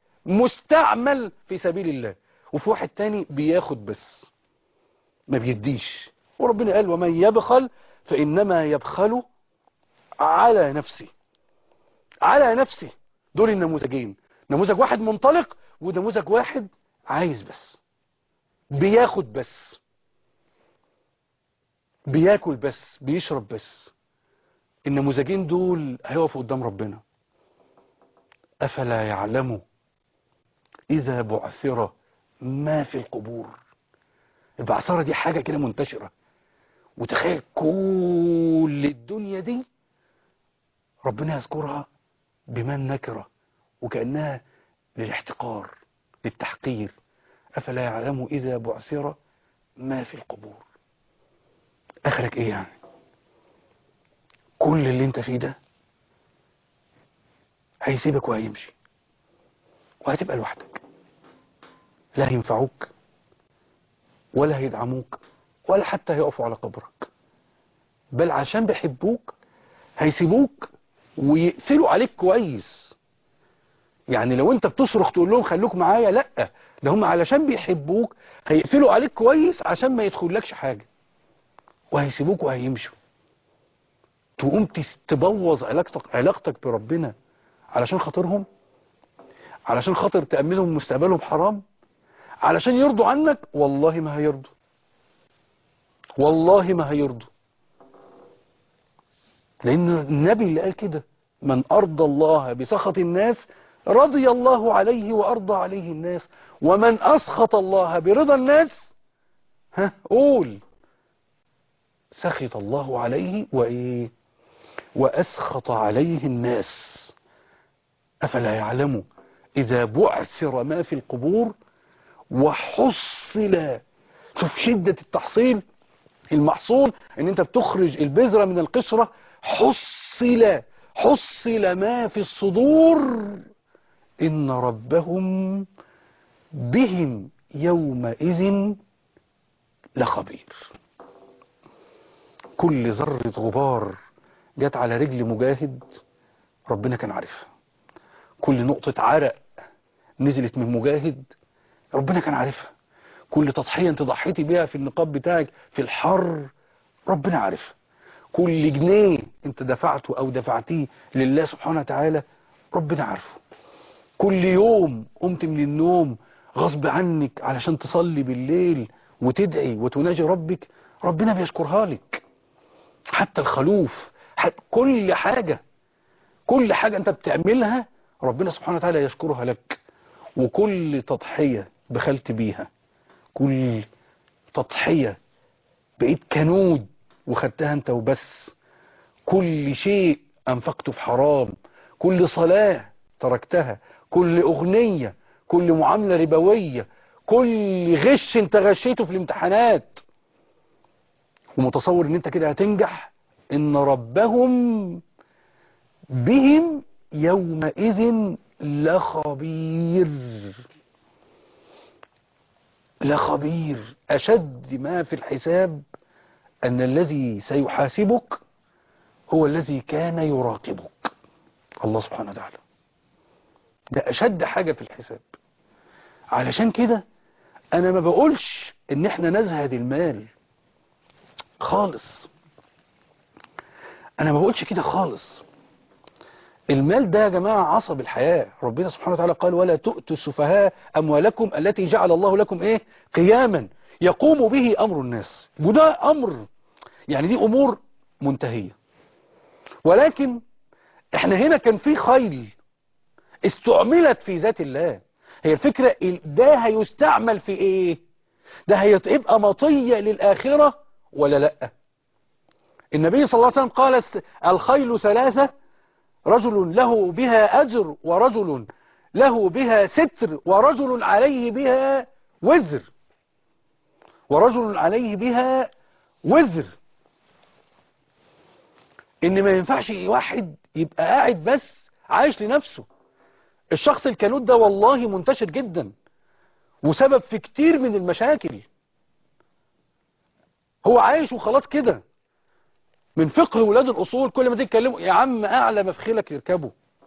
مستعمل في سبيل الله وفي واحد تاني بياخد بس ما بيديش وربنا قال ومن يبخل فإنما يبخل على نفسه على نفسه دول النموذجين نموذج واحد منطلق ونموذج واحد عايز بس بياخد بس بياكل بس بيشرب بس النموذجين دول هيقفوا قدام ربنا أفلا يعلموا إذا بعثر ما في القبور البعثرة دي حاجة كده منتشرة وتخيل كل الدنيا دي ربنا يذكرها بمن نكرة وكأنها للاحتقار للتحقير أفلا يعلموا إذا بعثر ما في القبور آخرك إيه يعني كل اللي انت فيه ده هيسيبك وهيمشي وهتبقى لوحدك لا هينفعوك ولا هيدعموك ولا حتى هيقفوا على قبرك بل عشان بيحبوك هيسيبوك ويقفلوا عليك كويس يعني لو انت بتصرخ تقول لهم خلوك معايا لا ده هم علشان بيحبوك هيقفلوا عليك كويس عشان ما يدخلكش حاجة وهيسيبوك وهيمشوا تقوم تبوظ علاقتك علاقتك بربنا علشان خاطرهم علشان خاطر تأمنهم مستقبلهم حرام علشان يرضوا عنك والله ما هيرضوا والله ما هيرضوا لأن النبي اللي قال كده من أرضى الله بسخط الناس رضي الله عليه وأرضى عليه الناس ومن أسخط الله برضا الناس ها قول سخط الله عليه وإيه وأسخط عليه الناس أفلا يعلموا إذا بعثر ما في القبور وحصل شوف شدة التحصيل المحصول ان انت بتخرج البذرة من القشرة حصل حصل ما في الصدور إن ربهم بهم يومئذ لخبير كل ذرة غبار جت على رجل مجاهد ربنا كان عارفها كل نقطة عرق نزلت من مجاهد ربنا كان عارفها كل تضحية انت ضحيتي بيها في النقاب بتاعك في الحر ربنا عارفها كل جنيه انت دفعته او دفعتيه لله سبحانه وتعالى ربنا عارفه كل يوم قمت من النوم غصب عنك علشان تصلي بالليل وتدعي وتناجي ربك ربنا بيشكرها لك حتى الخلوف حتى كل حاجة كل حاجة انت بتعملها ربنا سبحانه وتعالى يشكرها لك وكل تضحية بخلت بيها كل تضحية بقيت كنود وخدتها انت وبس كل شيء انفقته في حرام كل صلاة تركتها كل اغنية كل معاملة ربوية كل غش انت غشيته في الامتحانات ومتصور ان انت كده هتنجح ان ربهم بهم يومئذ لخبير لخبير أشد ما في الحساب أن الذي سيحاسبك هو الذي كان يراقبك الله سبحانه وتعالى ده أشد حاجة في الحساب علشان كده أنا ما بقولش إن إحنا نزهد المال خالص أنا ما بقولش كده خالص المال ده يا جماعة عصب الحياة ربنا سبحانه وتعالى قال ولا تؤتوا السفهاء أموالكم التي جعل الله لكم إيه قياما يقوم به أمر الناس وده أمر يعني دي أمور منتهية ولكن احنا هنا كان في خيل استعملت في ذات الله هي الفكرة ده هيستعمل في ايه ده هيبقى مطية للآخرة ولا لا النبي صلى الله عليه وسلم قال الخيل ثلاثة رجل له بها أجر ورجل له بها ستر ورجل عليه بها وزر ورجل عليه بها وزر ان ما ينفعش واحد يبقى قاعد بس عايش لنفسه الشخص الكنود ده والله منتشر جدا وسبب في كتير من المشاكل هو عايش وخلاص كده من فقه ولاد الأصول كل ما تتكلموا يا عم أعلى مفخلك يركبه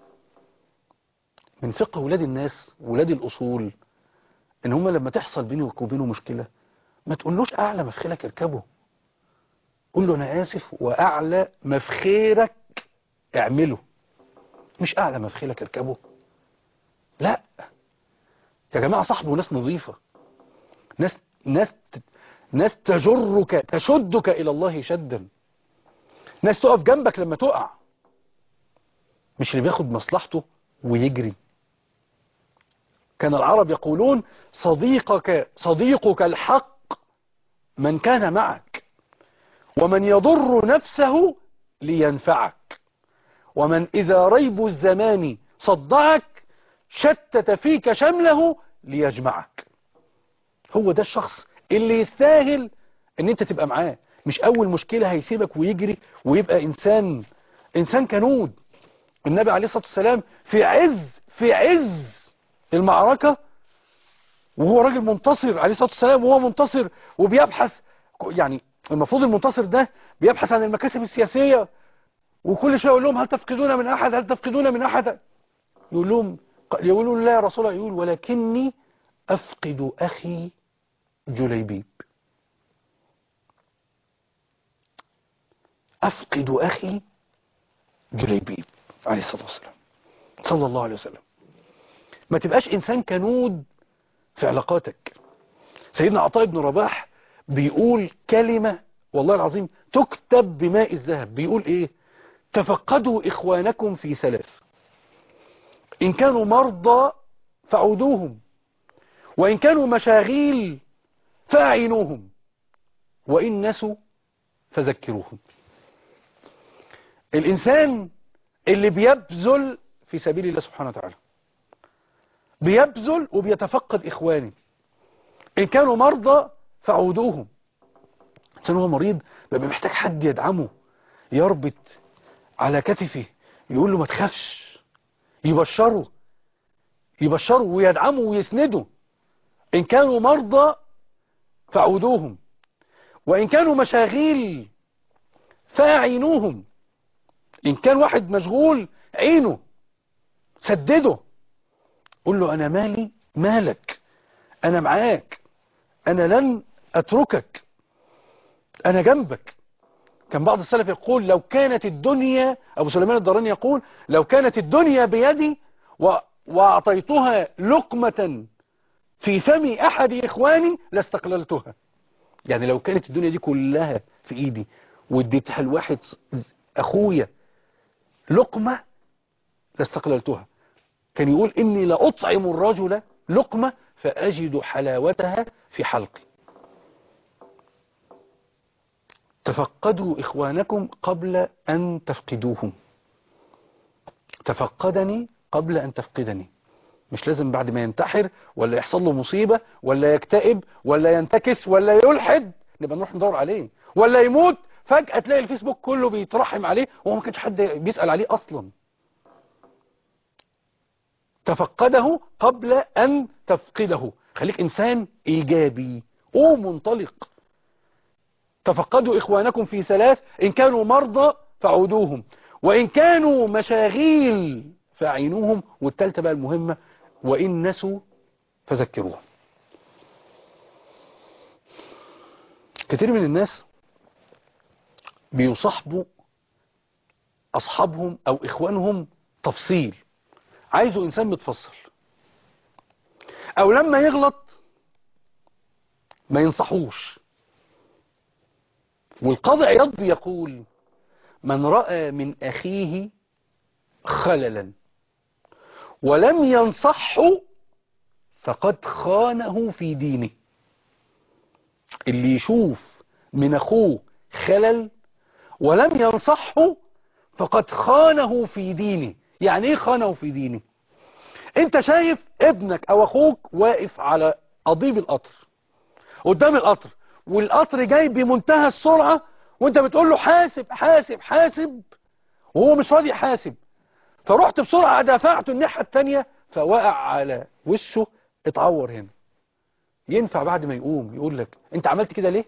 من فقه ولاد الناس ولاد الأصول إن هم لما تحصل بينك وبينه مشكلة ما تقولوش أعلى مفخلك يركبه قول له أنا آسف وأعلى مفخيرك اعمله مش أعلى مفخلك اركبه لا يا جماعة صاحبه ناس نظيفة ناس ناس ناس تجرك تشدك إلى الله شدا ناس تقف جنبك لما تقع مش اللي بياخد مصلحته ويجري كان العرب يقولون صديقك صديقك الحق من كان معك ومن يضر نفسه لينفعك ومن إذا ريب الزمان صدعك شتت فيك شمله ليجمعك هو ده الشخص اللي يستاهل ان انت تبقى معاه مش اول مشكلة هيسيبك ويجري ويبقى انسان انسان كنود النبي عليه الصلاة والسلام في عز في عز المعركة وهو راجل منتصر عليه الصلاة والسلام وهو منتصر وبيبحث يعني المفروض المنتصر ده بيبحث عن المكاسب السياسية وكل شوية يقول لهم هل تفقدون من أحد هل تفقدون من أحد يقول لهم يقولون لا يا رسول الله يقول ولكني أفقد أخي جليبيب أفقد أخي جليبيب عليه الصلاة والسلام صلى الله عليه وسلم ما تبقاش إنسان كنود في علاقاتك سيدنا عطاء بن رباح بيقول كلمة والله العظيم تكتب بماء الذهب بيقول إيه تفقدوا إخوانكم في ثلاث إن كانوا مرضى فعودوهم وإن كانوا مشاغيل فاعينوهم وإن نسوا فذكروهم الإنسان اللي بيبذل في سبيل الله سبحانه وتعالى بيبذل وبيتفقد إخواني إن كانوا مرضى فعودوهم الإنسان هو مريض بيبقى محتاج حد يدعمه يربط على كتفه يقول له ما تخافش يبشره يبشره ويدعمه ويسنده إن كانوا مرضى فعودوهم وإن كانوا مشاغيل فاعينوهم إن كان واحد مشغول عينه سدده قل له أنا مالي مالك أنا معاك أنا لن أتركك أنا جنبك كان بعض السلف يقول لو كانت الدنيا أبو سليمان الدراني يقول لو كانت الدنيا بيدي و... وأعطيتها لقمة في فم أحد إخواني لاستقللتها يعني لو كانت الدنيا دي كلها في إيدي واديتها لواحد أخويا لقمة لاستقللتها كان يقول إني لأطعم الرجل لقمة فأجد حلاوتها في حلقي تفقدوا إخوانكم قبل أن تفقدوهم تفقدني قبل أن تفقدني مش لازم بعد ما ينتحر ولا يحصل له مصيبة ولا يكتئب ولا ينتكس ولا يلحد نبقى نروح ندور عليه ولا يموت فجأة تلاقي الفيسبوك كله بيترحم عليه وهو ما كانش حد بيسأل عليه أصلا تفقده قبل أن تفقده خليك إنسان إيجابي قوم منطلق تفقدوا إخوانكم في ثلاث إن كانوا مرضى فعودوهم وإن كانوا مشاغيل فأعينوهم والتالتة بقى المهمة وإن نسوا فذكروهم كثير من الناس بيصاحبوا أصحابهم أو إخوانهم تفصيل عايزه إنسان متفصل أو لما يغلط ما ينصحوش والقاضي عياض بيقول من رأى من أخيه خللا ولم ينصحه فقد خانه في دينه اللي يشوف من أخوه خلل ولم ينصحه فقد خانه في دينه يعني ايه خانه في دينه انت شايف ابنك او اخوك واقف على قضيب القطر قدام القطر والقطر جاي بمنتهى السرعة وانت بتقول له حاسب حاسب حاسب وهو مش راضي يحاسب فرحت بسرعة دفعته الناحية التانية فوقع على وشه اتعور هنا ينفع بعد ما يقوم يقول لك انت عملت كده ليه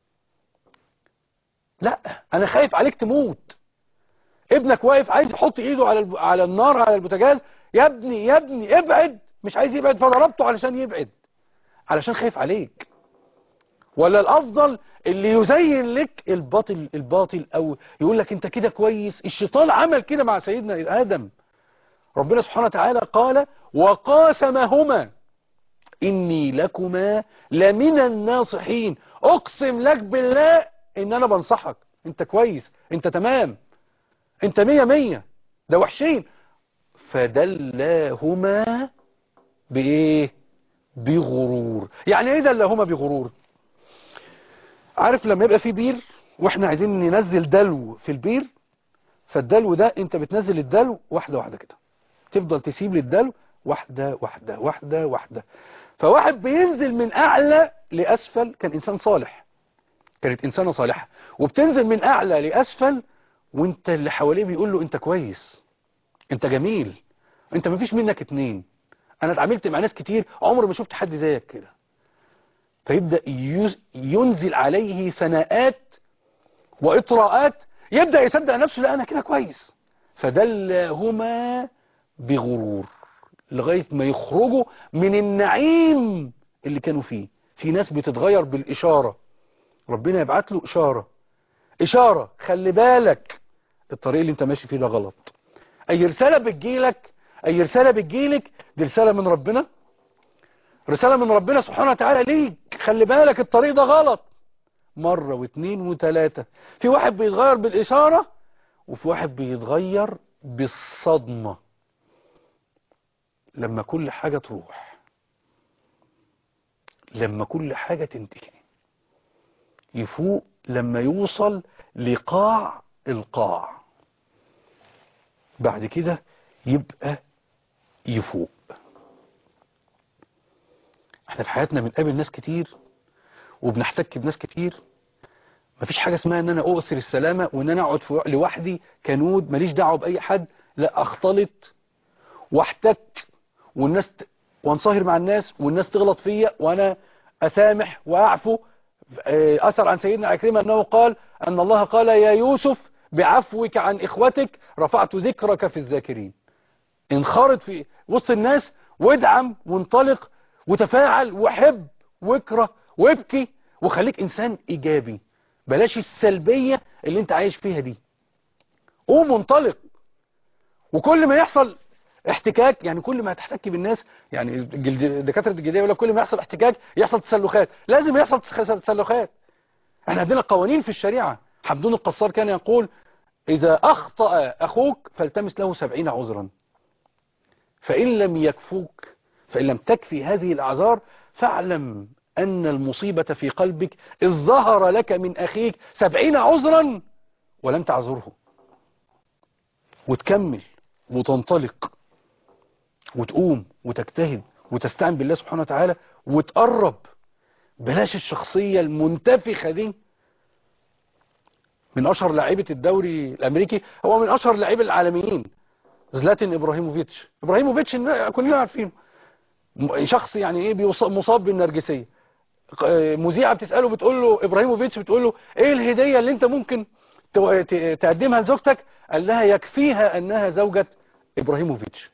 لا انا خايف عليك تموت ابنك واقف عايز يحط ايده على الب... على النار على البوتاجاز يا ابني يا ابني ابعد مش عايز يبعد فضربته علشان يبعد علشان خايف عليك ولا الافضل اللي يزين لك الباطل الباطل او يقول لك انت كده كويس الشيطان عمل كده مع سيدنا ادم ربنا سبحانه وتعالى قال وقاسمهما اني لكما لمن الناصحين اقسم لك بالله ان انا بنصحك انت كويس انت تمام انت مية مية ده وحشين فدلاهما بايه بغرور يعني ايه دلاهما بغرور عارف لما يبقى في بير واحنا عايزين ننزل دلو في البير فالدلو ده انت بتنزل الدلو واحدة واحدة كده تفضل تسيب للدلو واحدة واحدة واحدة واحدة فواحد بينزل من اعلى لاسفل كان انسان صالح كانت انسانة صالحة وبتنزل من اعلى لاسفل وانت اللي حواليه بيقول له انت كويس انت جميل انت مفيش منك اتنين انا اتعاملت مع ناس كتير عمر ما شفت حد زيك كده فيبدأ ينزل عليه ثناءات وإطراءات يبدأ يصدق نفسه لا أنا كده كويس فدلهما بغرور لغاية ما يخرجوا من النعيم اللي كانوا فيه في ناس بتتغير بالإشارة ربنا يبعت له إشارة إشارة خلي بالك الطريق اللي انت ماشي فيه ده غلط أي رسالة بتجيلك أي رسالة بتجيلك دي رسالة من ربنا رسالة من ربنا سبحانه وتعالى ليك خلي بالك الطريق ده غلط مرة واثنين وثلاثة في واحد بيتغير بالإشارة وفي واحد بيتغير بالصدمة لما كل حاجة تروح لما كل حاجة تنتهي يفوق لما يوصل لقاع القاع بعد كده يبقى يفوق احنا في حياتنا بنقابل ناس كتير وبنحتك بناس كتير مفيش حاجة اسمها ان انا اؤثر السلامة وان انا اقعد في لوحدي كنود ماليش دعوة باي حد لا اختلط واحتك والناس ت... وانصهر مع الناس والناس تغلط فيا وانا اسامح واعفو اثر عن سيدنا عكرمة انه قال ان الله قال يا يوسف بعفوك عن اخوتك رفعت ذكرك في الذاكرين انخرط في وسط الناس وادعم وانطلق وتفاعل وحب واكره وابكي وخليك انسان ايجابي بلاش السلبية اللي انت عايش فيها دي قوم منطلق وكل ما يحصل احتكاك يعني كل ما هتحتك بالناس يعني الجلد- دكاتره الجلديه يقول لك كل ما يحصل احتكاك يحصل تسلخات لازم يحصل تس- تسلخات احنا عندنا قوانين في الشريعه حمدون القصار كان يقول اذا اخطا اخوك فالتمس له سبعين عذرا فان لم يكفوك فإن لم تكفي هذه الأعذار فاعلم أن المصيبة في قلبك إذ ظهر لك من أخيك سبعين عذرا ولم تعذره وتكمل وتنطلق وتقوم وتجتهد وتستعن بالله سبحانه وتعالى وتقرب بلاش الشخصية المنتفخة دي من أشهر لاعيبة الدوري الأمريكي هو من أشهر لاعيبة العالميين زلاتين إبراهيموفيتش إبراهيموفيتش كلنا عارفينه شخص يعني إيه مصاب بالنرجسية مذيعة بتسأله بتقول له إبراهيموفيتش بتقول له إيه الهدية اللي أنت ممكن تقدمها لزوجتك قال لها يكفيها أنها زوجة إبراهيموفيتش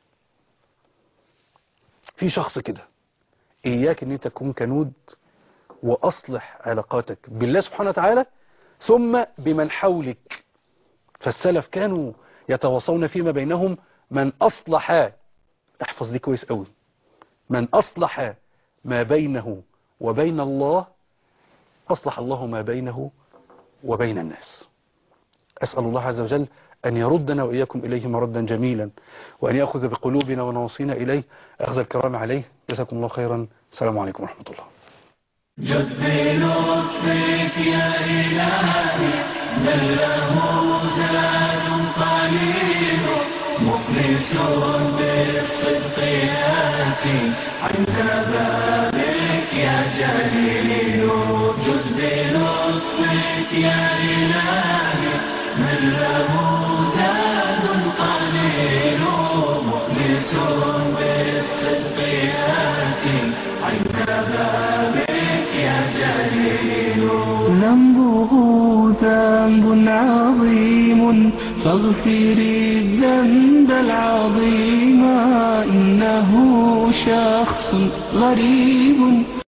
في شخص كده إياك أن أنت تكون كنود وأصلح علاقاتك بالله سبحانه وتعالى ثم بمن حولك فالسلف كانوا يتواصون فيما بينهم من أصلح احفظ دي كويس قوي من أصلح ما بينه وبين الله أصلح الله ما بينه وبين الناس أسأل الله عز وجل أن يردنا وإياكم إليه مردا جميلا وأن يأخذ بقلوبنا ونواصينا إليه أخذ الكرام عليه جزاكم الله خيرا السلام عليكم ورحمة الله جد بلطفك يا إلهي من له زاد قليل مخلص بالصدق ياتي عند بابك يا جليل جد بلطفك يا إلهي من له زاد قليل مخلص بالصدق ياتي عند بابك يا جليل ذنبه ذنب عظيم فاغفري الذنب العظيم إنه شخص غريب